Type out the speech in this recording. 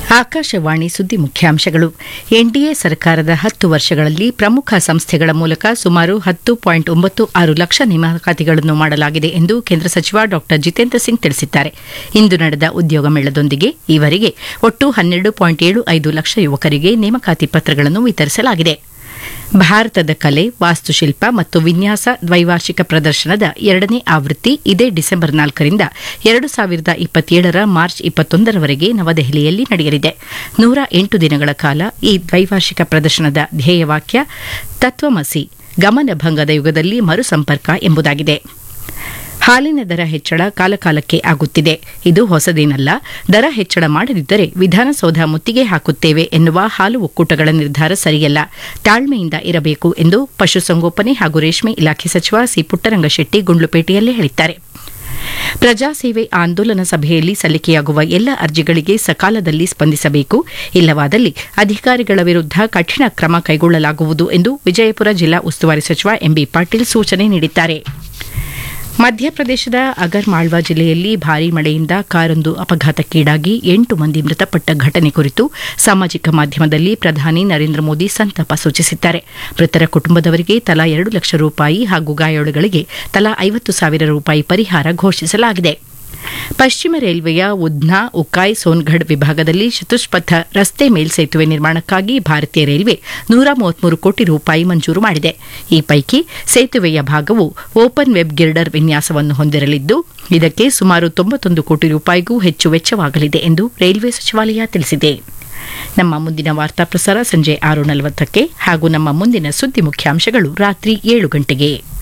ಆಕಾಶವಾಣಿ ಸುದ್ದಿ ಮುಖ್ಯಾಂಶಗಳು ಎನ್ಡಿಎ ಸರ್ಕಾರದ ಹತ್ತು ವರ್ಷಗಳಲ್ಲಿ ಪ್ರಮುಖ ಸಂಸ್ಥೆಗಳ ಮೂಲಕ ಸುಮಾರು ಹತ್ತು ಪಾಯಿಂಟ್ ಒಂಬತ್ತು ಆರು ಲಕ್ಷ ನೇಮಕಾತಿಗಳನ್ನು ಮಾಡಲಾಗಿದೆ ಎಂದು ಕೇಂದ್ರ ಸಚಿವ ಡಾ ಜಿತೇಂದ್ರ ಸಿಂಗ್ ತಿಳಿಸಿದ್ದಾರೆ ಇಂದು ನಡೆದ ಉದ್ಯೋಗ ಮೇಳದೊಂದಿಗೆ ಈವರೆಗೆ ಒಟ್ಟು ಹನ್ನೆರಡು ಪಾಯಿಂಟ್ ಏಳು ಐದು ಲಕ್ಷ ಯುವಕರಿಗೆ ನೇಮಕಾತಿ ಪತ್ರಗಳನ್ನು ವಿತರಿಸಲಾಗಿದೆ ಭಾರತದ ಕಲೆ ವಾಸ್ತುಶಿಲ್ಪ ಮತ್ತು ವಿನ್ಯಾಸ ದ್ವೈವಾರ್ಷಿಕ ಪ್ರದರ್ಶನದ ಎರಡನೇ ಆವೃತ್ತಿ ಇದೇ ಡಿಸೆಂಬರ್ ನಾಲ್ಕರಿಂದ ಎರಡು ಸಾವಿರದ ಇಪ್ಪತ್ತೇಳರ ಮಾರ್ಚ್ ಇಪ್ಪತ್ತೊಂದರವರೆಗೆ ನವದೆಹಲಿಯಲ್ಲಿ ನಡೆಯಲಿದೆ ನೂರ ಎಂಟು ದಿನಗಳ ಕಾಲ ಈ ದ್ವೈವಾರ್ಷಿಕ ಪ್ರದರ್ಶನದ ಧ್ಯೇಯವಾಕ್ಯ ತತ್ವಮಸಿ ಗಮನಭಂಗದ ಯುಗದಲ್ಲಿ ಮರುಸಂಪರ್ಕ ಎಂಬುದಾಗಿದೆ ಹಾಲಿನ ದರ ಹೆಚ್ಚಳ ಕಾಲಕಾಲಕ್ಕೆ ಆಗುತ್ತಿದೆ ಇದು ಹೊಸದೇನಲ್ಲ ದರ ಹೆಚ್ಚಳ ಮಾಡದಿದ್ದರೆ ವಿಧಾನಸೌಧ ಮುತ್ತಿಗೆ ಹಾಕುತ್ತೇವೆ ಎನ್ನುವ ಹಾಲು ಒಕ್ಕೂಟಗಳ ನಿರ್ಧಾರ ಸರಿಯಲ್ಲ ತಾಳ್ಮೆಯಿಂದ ಇರಬೇಕು ಎಂದು ಪಶುಸಂಗೋಪನೆ ಹಾಗೂ ರೇಷ್ಮೆ ಇಲಾಖೆ ಸಚಿವ ಸಿ ಪುಟ್ಟರಂಗಶೆಟ್ಟಿ ಗುಂಡ್ಲುಪೇಟೆಯಲ್ಲಿ ಹೇಳಿದ್ದಾರೆ ಪ್ರಜಾಸೇವೆ ಆಂದೋಲನ ಸಭೆಯಲ್ಲಿ ಸಲ್ಲಿಕೆಯಾಗುವ ಎಲ್ಲ ಅರ್ಜಿಗಳಿಗೆ ಸಕಾಲದಲ್ಲಿ ಸ್ಪಂದಿಸಬೇಕು ಇಲ್ಲವಾದಲ್ಲಿ ಅಧಿಕಾರಿಗಳ ವಿರುದ್ಧ ಕಠಿಣ ಕ್ರಮ ಕೈಗೊಳ್ಳಲಾಗುವುದು ಎಂದು ವಿಜಯಪುರ ಜಿಲ್ಲಾ ಉಸ್ತುವಾರಿ ಸಚಿವ ಎಂಬಿ ಪಾಟೀಲ್ ಸೂಚನೆ ನೀಡಿದ್ದಾರೆ ಮಧ್ಯಪ್ರದೇಶದ ಅಗರ್ ಮಾಳ್ವಾ ಜಿಲ್ಲೆಯಲ್ಲಿ ಭಾರೀ ಮಳೆಯಿಂದ ಕಾರೊಂದು ಅಪಘಾತಕ್ಕೀಡಾಗಿ ಎಂಟು ಮಂದಿ ಮೃತಪಟ್ಟ ಘಟನೆ ಕುರಿತು ಸಾಮಾಜಿಕ ಮಾಧ್ಯಮದಲ್ಲಿ ಪ್ರಧಾನಿ ನರೇಂದ್ರ ಮೋದಿ ಸಂತಾಪ ಸೂಚಿಸಿದ್ದಾರೆ ಮೃತರ ಕುಟುಂಬದವರಿಗೆ ತಲಾ ಎರಡು ಲಕ್ಷ ರೂಪಾಯಿ ಹಾಗೂ ಗಾಯಾಳುಗಳಿಗೆ ತಲಾ ಐವತ್ತು ಸಾವಿರ ರೂಪಾಯಿ ಪರಿಹಾರ ಘೋಷಿಸಲಾಗಿದೆ ಪಶ್ಚಿಮ ರೈಲ್ವೆಯ ಉಧ್ನಾ ಉಕಾಯ್ ಸೋನ್ಗಢ್ ವಿಭಾಗದಲ್ಲಿ ಚತುಷ್ಪಥ ರಸ್ತೆ ಮೇಲ್ಸೇತುವೆ ನಿರ್ಮಾಣಕ್ಕಾಗಿ ಭಾರತೀಯ ರೈಲ್ವೆ ನೂರ ಮೂವತ್ಮೂರು ಕೋಟಿ ರೂಪಾಯಿ ಮಂಜೂರು ಮಾಡಿದೆ ಈ ಪೈಕಿ ಸೇತುವೆಯ ಭಾಗವು ಓಪನ್ ವೆಬ್ ಗಿರ್ಡರ್ ವಿನ್ಯಾಸವನ್ನು ಹೊಂದಿರಲಿದ್ದು ಇದಕ್ಕೆ ಸುಮಾರು ತೊಂಬತ್ತೊಂದು ಕೋಟಿ ರೂಪಾಯಿಗೂ ಹೆಚ್ಚು ವೆಚ್ಚವಾಗಲಿದೆ ಎಂದು ರೈಲ್ವೆ ಸಚಿವಾಲಯ ತಿಳಿಸಿದೆ ನಮ್ಮ ಮುಂದಿನ ವಾರ್ತಾ ಪ್ರಸಾರ ಸಂಜೆ ಆರು ನಲವತ್ತಕ್ಕೆ ಹಾಗೂ ನಮ್ಮ ಮುಂದಿನ ಸುದ್ದಿ ಮುಖ್ಯಾಂಶಗಳು ರಾತ್ರಿ ಏಳು ಗಂಟೆಗೆ